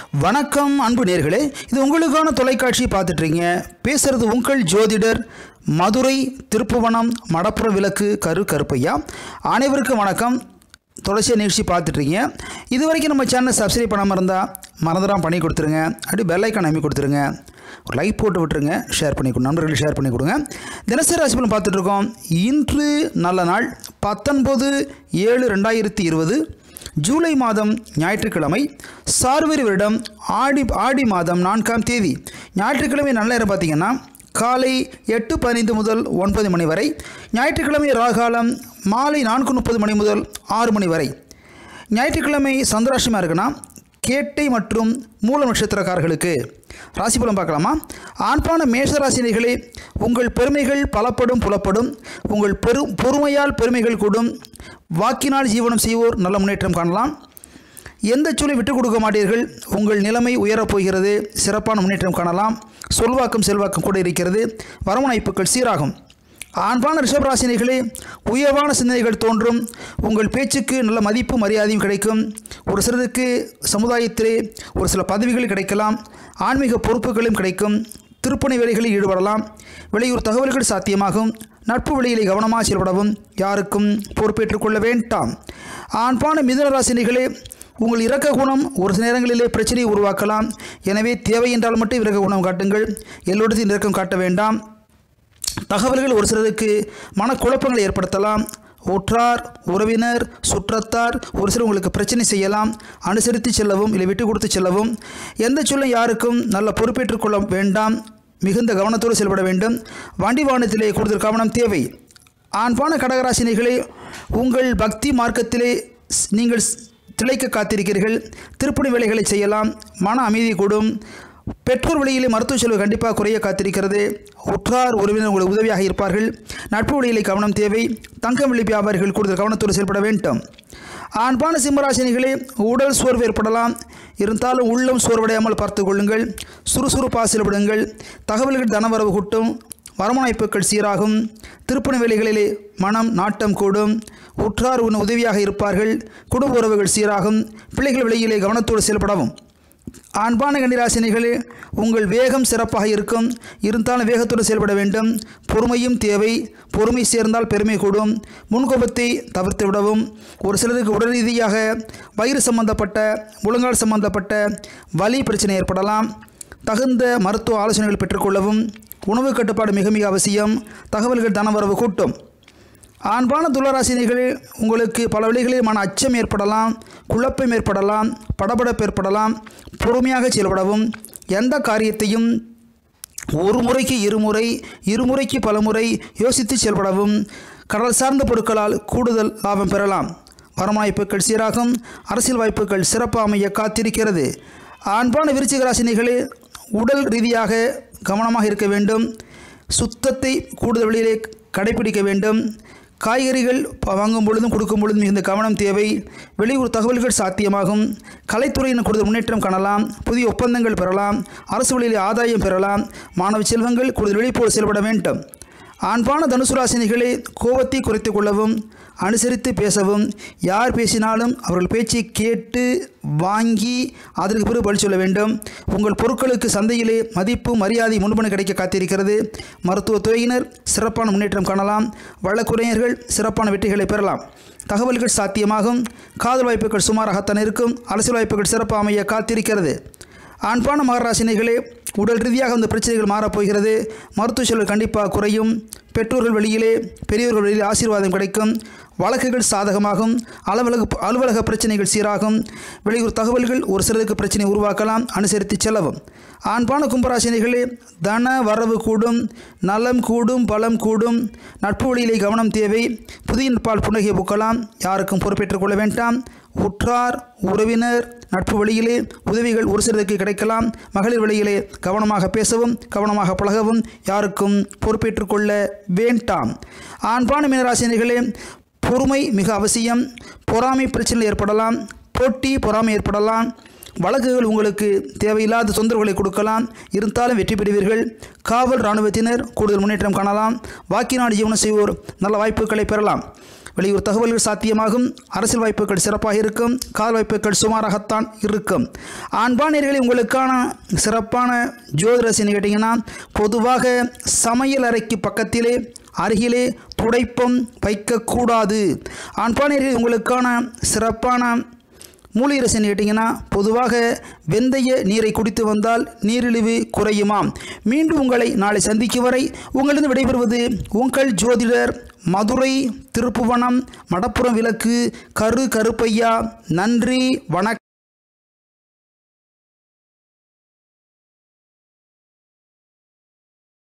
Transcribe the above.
வணக்கம் அன்பு நேர்களே இது உங்களுக்கான தொலைக்காட்சி பார்த்துட்ருங்க பேசுகிறது உங்கள் ஜோதிடர் மதுரை திருப்புவனம் மடப்புற விளக்கு கரு கருப்பையா அனைவருக்கும் வணக்கம் தொடர்ச்சியாக நிகழ்ச்சி பார்த்துட்ருக்கீங்க இது வரைக்கும் நம்ம சேனலை சப்ஸ்கிரைப் பண்ணாமல் இருந்தால் மறந்துடாம பண்ணி கொடுத்துருங்க அப்படி பெல் ஐக்கான் அமைக்க கொடுத்துருங்க ஒரு லைக் போட்டு விட்டுருங்க ஷேர் பண்ணி கொடு நண்பர்களுக்கு ஷேர் பண்ணி கொடுங்க தினசரி ராசி பலன் பார்த்துட்ருக்கோம் இன்று நல்ல நாள் பத்தொன்பது ஏழு ரெண்டாயிரத்தி இருபது ஜூலை மாதம் ஞாயிற்றுக்கிழமை சார்வரி வருடம் ஆடி ஆடி மாதம் நான்காம் தேதி ஞாயிற்றுக்கிழமை நல்ல நேரம் பார்த்தீங்கன்னா காலை எட்டு பதினைந்து முதல் ஒன்பது மணி வரை ஞாயிற்றுக்கிழமை ராகாலம் மாலை நான்கு முப்பது மணி முதல் ஆறு மணி வரை ஞாயிற்றுக்கிழமை சந்திராஷ்டமாக இருக்குன்னா கேட்டை மற்றும் மூல நட்சத்திரக்காரர்களுக்கு ராசி பலன் பார்க்கலாமா ஆண்பான மேஷ ராசினிகளே உங்கள் பெருமைகள் பலப்படும் புலப்படும் உங்கள் பெரு பொறுமையால் பெருமைகள் கூடும் வாக்கினால் ஜீவனம் செய்வோர் நல்ல முன்னேற்றம் காணலாம் எந்த சூழலை விட்டுக் கொடுக்க மாட்டீர்கள் உங்கள் நிலைமை உயரப் போகிறது சிறப்பான முன்னேற்றம் காணலாம் சொல்வாக்கும் செல்வாக்கும் கூட இருக்கிறது வரவணைப்புகள் சீராகும் ஆண்பான ரிஷபராசினிகளே உயர்வான சிந்தனைகள் தோன்றும் உங்கள் பேச்சுக்கு நல்ல மதிப்பு மரியாதையும் கிடைக்கும் ஒரு சிலருக்கு சமுதாயத்திலே ஒரு சில பதவிகள் கிடைக்கலாம் ஆன்மீக பொறுப்புகளும் கிடைக்கும் திருப்பணி வேலைகளில் ஈடுபடலாம் வெளியூர் தகவல்கள் சாத்தியமாகும் நட்பு வழியிலே கவனமாக செயல்படவும் யாருக்கும் பொறுப்பேற்றுக் கொள்ள வேண்டாம் ஆண்பான மிதுனராசினிகளே உங்கள் இரக்க குணம் ஒரு சில நேரங்களிலே பிரச்சனையை உருவாக்கலாம் எனவே தேவை என்றால் மட்டும் இரக்க குணம் காட்டுங்கள் எல்லோருத்தையும் இரக்கம் காட்ட வேண்டாம் தகவல்கள் ஒரு சிலருக்கு மனக்குழப்பங்களை ஏற்படுத்தலாம் உற்றார் உறவினர் சுற்றத்தார் ஒரு சிலர் உங்களுக்கு பிரச்சனை செய்யலாம் அனுசரித்து செல்லவும் இல்லை விட்டு கொடுத்து செல்லவும் எந்த சொல்லும் யாருக்கும் நல்ல பொறுப்பேற்றுக் கொள்ள வேண்டாம் மிகுந்த கவனத்தோடு செயல்பட வேண்டும் வண்டி வாகனத்திலே கூடுதல் கவனம் தேவை ஆண்பான கடகராசினிகளே உங்கள் பக்தி மார்க்கத்திலே ஸ்- நீங்கள் ஸ்- திளைக்க காத்திருக்கிறீர்கள் திருப்பணி வேலைகளை செய்யலாம் மன அமைதி கூடும் பெற்றோர் வழியிலே மருத்துவ செலவு கண்டிப்பாக குறைய காத்திருக்கிறது உற்றார் உறவினர் உங்களுக்கு உதவியாக இருப்பார்கள் நட்பு வழியிலே கவனம் தேவை தங்கம் வெள்ளி வியாபாரிகள் கூடுதல் கவனத்தோடு செயல்பட வேண்டும் ஆண்பான சிம்மராசினிகளே உடல் சோர்வு ஏற்படலாம் இருந்தாலும் உள்ளம் சோர்வடையாமல் பார்த்து கொள்ளுங்கள் சுறுசுறுப்பாக செயல்படுங்கள் தகவல்கள் தனவரவு கூட்டும் வருமானப்புகள் சீராகும் திருப்பணி வேலைகளிலே மனம் நாட்டம் கூடும் உற்றார் உன் உதவியாக இருப்பார்கள் குடும்ப உறவுகள் சீராகும் பிள்ளைகள் வெளியிலே கவனத்தோடு செயல்படவும் ஆண்பான கன்னிராசினிகளே உங்கள் வேகம் சிறப்பாக இருக்கும் இருந்தாலும் வேகத்தோடு செயல்பட வேண்டும் பொறுமையும் தேவை பொறுமை சேர்ந்தால் பெருமை கூடும் முன்கோபத்தை தவிர்த்து விடவும் ஒரு சிலருக்கு உடல் ரீதியாக வயிறு சம்பந்தப்பட்ட முழங்கால் சம்பந்தப்பட்ட வலி பிரச்சனை ஏற்படலாம் தகுந்த மருத்துவ ஆலோசனைகள் பெற்றுக்கொள்ளவும் உணவு கட்டுப்பாடு மிக மிக அவசியம் தகவல்கள் தனவரவு கூட்டும் ஆண்பான துளராசினிகள் உங்களுக்கு பல வழிகளில் மன அச்சம் ஏற்படலாம் குழப்பம் ஏற்படலாம் படபடப்பு ஏற்படலாம் பொறுமையாக செயல்படவும் எந்த காரியத்தையும் ஒரு முறைக்கு இருமுறை இருமுறைக்கு பலமுறை யோசித்து செயல்படவும் கடல் சார்ந்த பொருட்களால் கூடுதல் லாபம் பெறலாம் வருமாய்ப்புகள் சீராகும் அரசியல் வாய்ப்புகள் சிறப்பாக அமைய காத்திருக்கிறது ஆண்பான விருச்சிக ராசினிகளே உடல் ரீதியாக கவனமாக இருக்க வேண்டும் சுத்தத்தை கூடுதல் வழியிலே கடைபிடிக்க வேண்டும் காய்கறிகள் ப- வாங்கும் பொழுதும் கொடுக்கும் பொழுதும் மிகுந்த கவனம் தேவை வெளியூர் தகவல்கள் சாத்தியமாகும் கலைத்துறையின் கூடுதல் முன்னேற்றம் காணலாம் புதிய ஒப்பந்தங்கள் பெறலாம் அரசு வழியிலே ஆதாயம் பெறலாம் மாணவ செல்வங்கள் கூடுதல் விழிப்போடு செயல்பட வேண்டும் ஆண்பான தனுசு ராசினிகளே கோபத்தை குறைத்துக் கொள்ளவும் அனுசரித்து பேசவும் யார் பேசினாலும் அவர்கள் பேச்சை கேட்டு வாங்கி அதற்கு பிறகு பதில் சொல்ல வேண்டும் உங்கள் பொருட்களுக்கு சந்தையிலே மதிப்பு மரியாதை முன்பணம் கிடைக்க காத்திருக்கிறது மருத்துவத் துறையினர் சிறப்பான முன்னேற்றம் காணலாம் வழக்குரைஞர்கள் சிறப்பான வெற்றிகளை பெறலாம் தகவல்கள் சாத்தியமாகும் காதல் வாய்ப்புகள் சுமாராகத்தான் இருக்கும் அரசியல் வாய்ப்புகள் சிறப்பாக அமைய காத்திருக்கிறது ஆண்பான மகராசினிகளே உடல் ரீதியாக அந்த பிரச்சனைகள் மாறப்போகிறது மருத்துவ செலவு கண்டிப்பாக குறையும் பெற்றோர்கள் வெளியிலே பெரியவர்கள் வெளியிலே ஆசீர்வாதம் கிடைக்கும் வழக்குகள் சாதகமாகும் அலுவலக அலுவலக பிரச்சனைகள் சீராகும் வெளியூர் தகவல்கள் ஒரு சிலருக்கு பிரச்சனை உருவாக்கலாம் அனுசரித்து செல்லவும் ஆண்பான கும்பராசினிகளே தன வரவு கூடும் நலம் கூடும் பலம் கூடும் நட்பு வழியிலே கவனம் தேவை புதிய பால் புன்னகை பூக்கலாம் யாருக்கும் பொறுப்பேற்றுக் கொள்ள வேண்டாம் உற்றார் உறவினர் நட்பு வழியிலே உதவிகள் ஒரு சிலருக்கு கிடைக்கலாம் மகளிர் வழியிலே கவனமாக பேசவும் கவனமாக பழகவும் யாருக்கும் பொறுப்பேற்றுக் கொள்ள வேண்டாம் ஆண்பான மீனராசினிகளே பொறுமை மிக அவசியம் பொறாமை பிரச்சனை ஏற்படலாம் போட்டி பொறாமை ஏற்படலாம் வழக்குகள் உங்களுக்கு தேவையில்லாத தொந்தரவுகளை கொடுக்கலாம் இருந்தாலும் வெற்றி பெறுவீர்கள் காவல் இராணுவத்தினர் கூடுதல் முன்னேற்றம் காணலாம் வாக்கினாடு ஜீவனம் செய்வோர் நல்ல வாய்ப்புகளை பெறலாம் வெளியூர் தகவல்கள் சாத்தியமாகும் அரசியல் வாய்ப்புகள் சிறப்பாக இருக்கும் கால் வாய்ப்புகள் சுமாராகத்தான் இருக்கும் ஆண்பானியர்களை உங்களுக்கான சிறப்பான ஜோதிரசின்னு கேட்டிங்கன்னா பொதுவாக சமையல் அறைக்கு பக்கத்திலே அருகிலே துடைப்பம் வைக்கக்கூடாது ஆண்பானியர்கள் உங்களுக்கான சிறப்பான மூலிகை ரசம் கேட்டிங்கன்னா பொதுவாக வெந்தய நீரை குடித்து வந்தால் நீரிழிவு குறையுமாம் மீண்டும் உங்களை நாளை சந்திக்கும் வரை உங்களிடம் விடைபெறுவது உங்கள் ஜோதிடர் மதுரை திருப்புவனம் மடப்புறம் விளக்கு கரு கருப்பையா நன்றி வணக்கம்